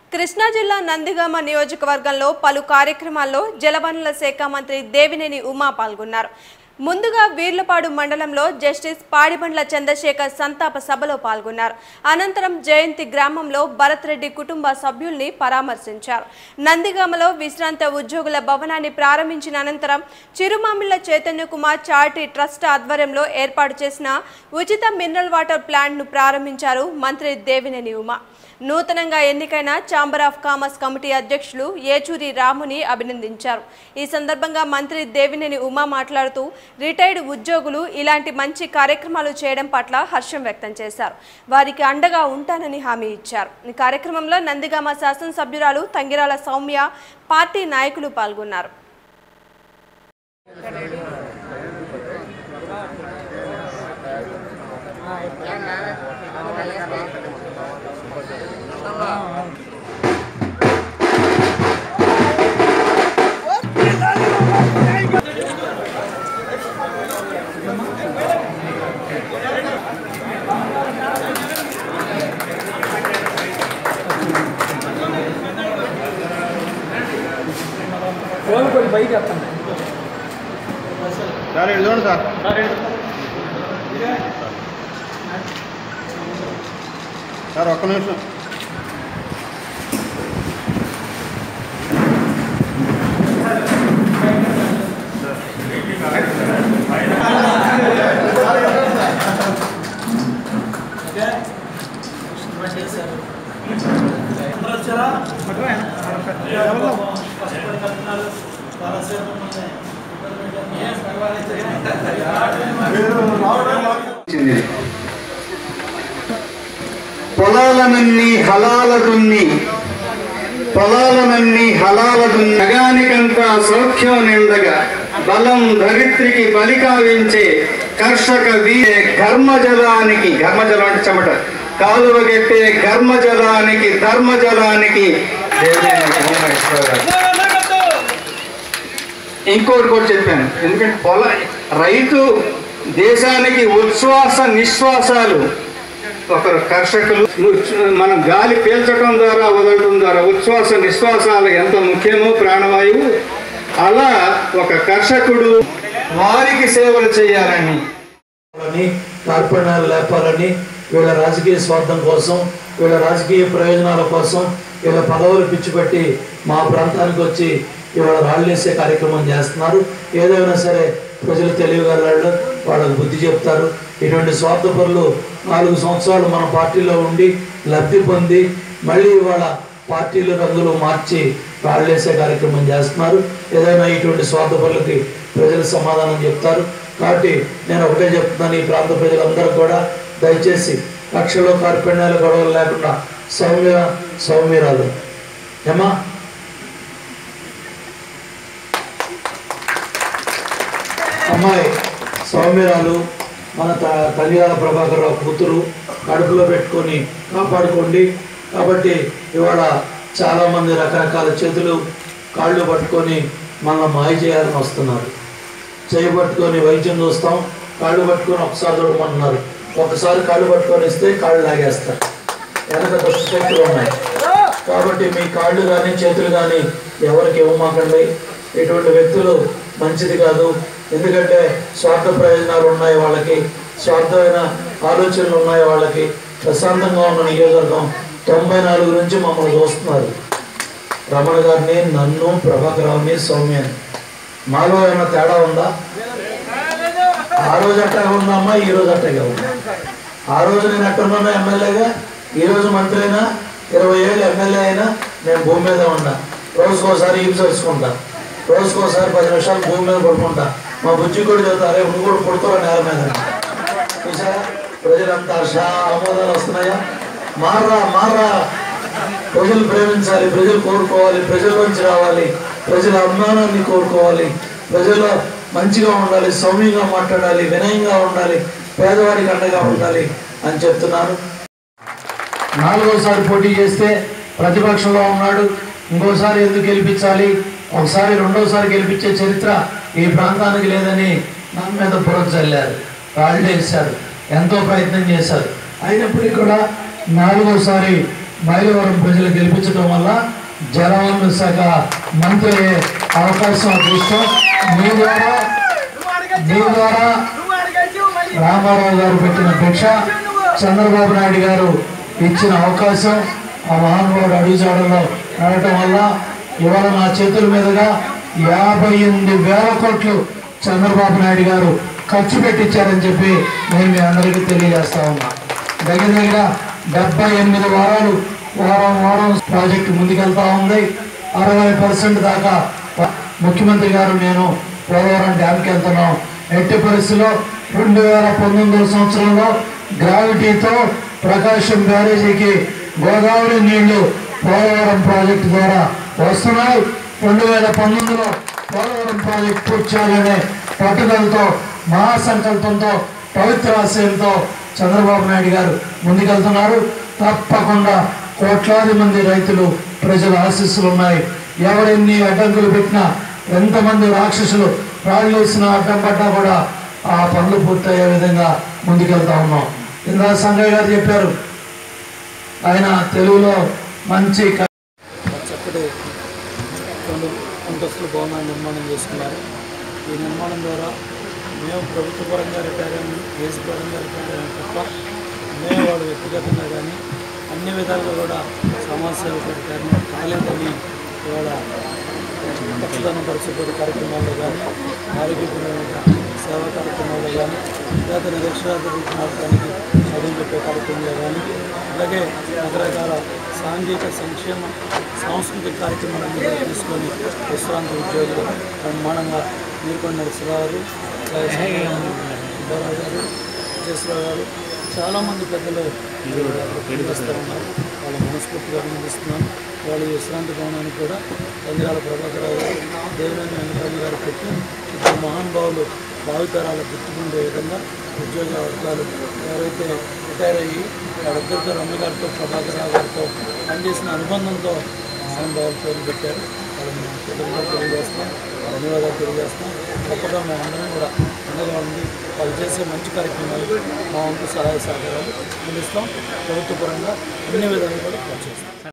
కృష్ణా జిల్లా నందిగామ నియోజకవర్గంలో పలు కార్యక్రమాల్లో జలవనరుల శాఖ మంత్రి దేవినేని ఉమా పాల్గొన్నారు ముందుగా వీర్లపాడు మండలంలో జస్టిస్ పాడిబండ్ల చంద్రశేఖర్ సంతాప సభలో పాల్గొన్నారు అనంతరం జయంతి గ్రామంలో భరత్ రెడ్డి కుటుంబ సభ్యుల్ని పరామర్శించారు నందిగామలో విశ్రాంత ఉద్యోగుల భవనాన్ని ప్రారంభించిన అనంతరం చిరుమామిళ్ల చైతన్య కుమార్ చారిటీ ట్రస్ట్ ఆధ్వర్యంలో ఏర్పాటు చేసిన ఉచిత మినరల్ వాటర్ ప్లాంట్ను ప్రారంభించారు మంత్రి దేవినేని ఉమా నూతనంగా ఎన్నికైన ఛాంబర్ ఆఫ్ కామర్స్ కమిటీ అధ్యక్షులు ఏచూరి రాముని అభినందించారు ఈ సందర్భంగా మంత్రి దేవినేని ఉమా మాట్లాడుతూ రిటైర్డ్ ఉద్యోగులు ఇలాంటి మంచి కార్యక్రమాలు చేయడం పట్ల హర్షం వ్యక్తం చేశారు వారికి అండగా ఉంటానని హామీ ఇచ్చారు ఈ కార్యక్రమంలో నందిగామ శాసనసభ్యురాలు తంగిరాల సౌమ్య పార్టీ నాయకులు పాల్గొన్నారు ఫోన్ కొంచెం పైకి వస్తాను సార్ ఇటు చూడండి సార్ సార్ ఒక్క నిమిషం వచ్చింది. పొలాలనన్నీ హలాల దున్ని పొలాలనన్నీ హలాల దున్ని జగానికంతా సౌఖ్యం నిండగా బలం ధరిత్రికి బలి కావించే కర్షక వీరే ఘర్మజలానికి ఘర్మజలం అంటే చెమట కాలువ గెట్టే ఘర్మజలానికి ధర్మజలానికి దేవినేని ఉమామహేశ్వరరావు. ఇంకోటి కూడా చెప్పాను ఎందుకంటే పొల రైతు దేశానికి ఉచ్ఛ్వాస నిశ్వాసాలు ఒకరు కర్షకులు మనం గాలి పీల్చడం ద్వారా వదలడం ద్వారా ఉచ్ఛ్వాస నిశ్వాసాలు ఎంత ముఖ్యమో ప్రాణవాయువు అలా ఒక కర్షకుడు వారికి సేవలు చేయాలని అని కార్పణ్యాలు లేపాలని వీళ్ళ రాజకీయ స్వార్థం కోసం వీళ్ళ రాజకీయ ప్రయోజనాల కోసం వీళ్ళ పదవులు పిచ్చిపెట్టి మా ప్రాంతానికి వచ్చి ఇవాళ రాళ్ళేసే కార్యక్రమం చేస్తున్నారు ఏదైనా సరే ప్రజలు తెలియగలవాళ్ళు వాళ్ళకు బుద్ధి చెప్తారు ఇటువంటి స్వార్థపరులు నాలుగు సంవత్సరాలు మన పార్టీలో ఉండి లబ్ధి పొంది మళ్ళీ ఇవాళ పార్టీలు రంగులు మార్చి రాళ్ళేసే కార్యక్రమం చేస్తున్నారు ఏదైనా ఇటువంటి స్వార్థపరులకి ప్రజలు సమాధానం చెప్తారు కాబట్టి నేను ఒకటే చెప్తున్నాను ఈ ప్రాంత ప్రజలందరూ కూడా దయచేసి కక్షలో కార్పెణ్యాలు గొడవలు లేకుండా సౌమ్య సౌమ్యరాలు ఏమా అమ్మాయి సౌమ్యరాలు మన త- తల్లిగాల ప్రభాకర్ రావు కూతురు కడుపులో పెట్టుకొని కాపాడుకోండి కాబట్టి ఇవాళ చాలామంది రకరకాల చేతులు కాళ్ళు పట్టుకొని మన మాయ చేయాలని వస్తున్నారు చేయి పట్టుకొని వైద్యం చూస్తాం కాళ్ళు పట్టుకొని ఒకసారి చూడమంటున్నారు ఒకసారి కాళ్ళు పట్టుకొని ఇస్తే కాళ్ళు లాగేస్తారు వెనక దుష్టశక్తులు ఉన్నాయి కాబట్టి మీ కాళ్ళు కానీ చేతులు కానీ ఎవరికి ఇవ్వమాకండి ఇటువంటి వ్యక్తులు మంచిది కాదు ఎందుకంటే స్వార్థ ప్రయోజనాలు ఉన్నాయి వాళ్ళకి స్వార్థమైన ఆలోచనలు ఉన్నాయి వాళ్ళకి ప్రశాంతంగా ఉన్న నియోజకవర్గం తొంభై నాలుగు నుంచి మమ్మల్ని చూస్తున్నారు రమణ గారిని నన్ను ప్రభాకర్ రావుని సౌమ్యని మాలో ఏమైనా తేడా ఉందా ఆ రోజు అట్టగా ఉందమ్మా ఈ రోజు అట్టగా ఉంది ఆ రోజు నేను ఎక్కడున్నా ఎమ్మెల్యేగా ఈ రోజు మంత్రి అయినా ఇరవై ఏళ్ళు ఎమ్మెల్యే అయినా నేను భూమి మీద ఉన్నా రోజుకోసారి ఈపు తెలుసుకుంటా రోజుకోసారి పది నిమిషాలు భూమి మీద పడుకుంటా మా బుజ్జి కూడా చెబుతారే నువ్వు కూడా పుడతావు నేల మీద చూసారా ప్రజలంతా షా ఆమోదాలు వస్తున్నాయా మారా మారా ప్రజలు ప్రేమించాలి ప్రజలు కోరుకోవాలి ప్రజల్లోంచి రావాలి ప్రజల అభిమానాన్ని కోరుకోవాలి ప్రజలు మంచిగా ఉండాలి సౌమ్యంగా మాట్లాడాలి వినయంగా ఉండాలి పేదవాడికి అండగా ఉండాలి అని చెప్తున్నాను నాలుగోసారి పోటీ చేస్తే ప్రతిపక్షంలో ఉన్నాడు ఇంకోసారి ఎందుకు గెలిపించాలి ఒకసారి రెండోసారి గెలిపించే చరిత్ర ఈ ప్రాంతానికి లేదని నా మీద బుర్ర చల్లారు రాళ్ళు వేశారు ఎంతో ప్రయత్నం చేశారు అయినప్పటికీ కూడా నాలుగోసారి మైలవరం ప్రజలు గెలిపించడం వల్ల జలవనరుల శాఖ మంత్రి అయ్యే అవకాశం అదృష్టం మీ ద్వారా మీ ద్వారా రామారావు గారు పెట్టిన భిక్ష చంద్రబాబు నాయుడు గారు ఇచ్చిన అవకాశం ఆ మహానుభావుడు అడుగుజాడల్లో నడటం వల్ల ఇవాళ నా చేతుల మీదుగా యాభై ఎనిమిది వేల కోట్లు చంద్రబాబు నాయుడు గారు ఖర్చు పెట్టించారని చెప్పి నేను మీ అందరికీ తెలియజేస్తా ఉన్నా దగ్గర దగ్గర డెబ్బై ఎనిమిది వారాలు వారం వారం ప్రాజెక్టు ముందుకెళ్తా ఉంది అరవై పర్సెంట్ దాకా ముఖ్యమంత్రి గారు నేను పోలవరం డ్యామ్కి వెళ్తున్నాం ఎట్టి పరిస్థితుల్లో రెండు వేల పంతొమ్మిదవ సంవత్సరంలో గ్రావిటీతో ప్రకాశం బ్యారేజీకి గోదావరి నీళ్లు పోలవరం ప్రాజెక్టు ద్వారా వస్తున్నాయి రెండు వేల పంతొమ్మిదిలో పోలవరం ప్రాజెక్టు పూర్తి చేయాలనే పట్టుదలతో మహాసంకల్పంతో పవిత్ర ఆశయంతో చంద్రబాబు నాయుడు గారు ముందుకెళ్తున్నారు తప్పకుండా కోట్లాది మంది రైతులు ప్రజల ఆశీస్సులు ఉన్నాయి ఎవరెన్ని అడ్డంకులు పెట్టినా ఎంతమంది రాక్షసులు రాళ్ళు వేసిన అడ్డం పడ్డా కూడా ఆ పనులు పూర్తయ్యే విధంగా ముందుకెళ్తా ఉన్నాం ఇందా సంగయ్య గారు చెప్పారు ఆయన తెలుగులో మంచి క- చక్కటి రెండు అంతస్తుల భవనాన్ని నిర్మాణం చేసుకున్నారు ఈ నిర్మాణం ద్వారా మేము ప్రభుత్వ పరంగా రిటైర్ అయ్యాము ఏజ్ పరంగా రిటైర్ అయ్యాము తప్ప మేము వాళ్ళు వ్యక్తిగతంగా కానీ అన్ని విధాలుగా కూడా సమాజ సేవకు రిటైర్మెంట్ కాలేదని ఇవాళ రక్తదానం పరిశుభ్రత కార్యక్రమాల్లో కానీ ఆరోగ్యపరమైన సేవా కార్యక్రమాల్లో కానీ లేదా నిరక్షరార్థులు మార్చడానికి చదువు చెప్పే కార్యక్రమంలో కానీ అలాగే రకరకాల సాంఘిక సంక్షేమ సాంస్కృతిక కార్యక్రమాలను కూడా తీసుకొని విశ్రాంతి ఉద్యోగులు బ్రహ్మాండంగా నీరుకొండ నరసరావు అలాగే సుబ్బారావు గారు విజయశ్వరరావు గారు చాలామంది పెద్దలు పిలుస్తూ ఉన్నారు వాళ్ళ మనస్ఫూర్తిగా అభినందిస్తున్నాను వాళ్ళ ఈ విశ్రాంతి భవనానికి కూడా చంద్రాల ప్రభాకరరావు గారు దేవినేని వెంకటరామ గారు పెట్టి ఇద్దరు మహానుభావులు భావితరాలు గుర్తుకుండే విధంగా ఉద్యోగ వర్గాలు ఎవరైతే రిటైర్ అయ్యి వాళ్ళిద్దరితో రమ్య గారితో ప్రభాకరరావు గారితో పనిచేసిన అనుబంధంతో మహానుభావులు పేరు పెట్టారు వాళ్ళని కృతజ్ఞతలు తెలియజేస్తాం ధన్యవాదాలు తెలియజేస్తాం తప్పగా మేము అందరం కూడా అండగా ఉండి వాళ్ళు చేసే మంచి కార్యక్రమాలు మా వంతు సహాయ సహకారాలు అందిస్తాం ప్రభుత్వ పరంగా అన్ని విధాలు కూడా పనిచేస్తాం